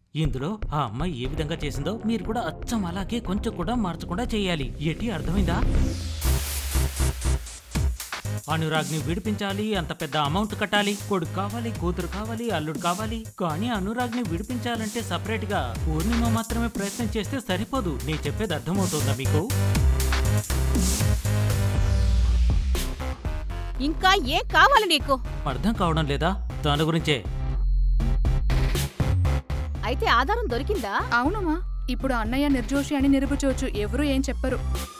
ఇందులో ఆ అమ్మాయి ఏ విధంగా చేసిందో మీరు కూడా అచ్చం అలాగే కొంచెం కూడా మార్చకుండా చేయాలి ఎటి అర్థమైందా అనురాగ్ని విడిపించాలి అంత పెద్ద అమౌంట్ కట్టాలి కొడుకు కావాలి కూతురు కావాలి అల్లుడు కావాలి కానీ అనురాగ్ని విడిపించాలంటే సపరేట్ గా పూర్ణిమ మాత్రమే ప్రయత్నం చేస్తే సరిపోదు నేను చెప్పేది అర్థమవుతుందా మీకు ఇంకా ఏం కావాలి నీకు అర్థం కావడం లేదా దాని గురించే అయితే ఆధారం దొరికిందా అవునమ్మా ఇప్పుడు అన్నయ్య నిర్దోషి అని నిరూపించవచ్చు ఎవరు ఏం చెప్పరు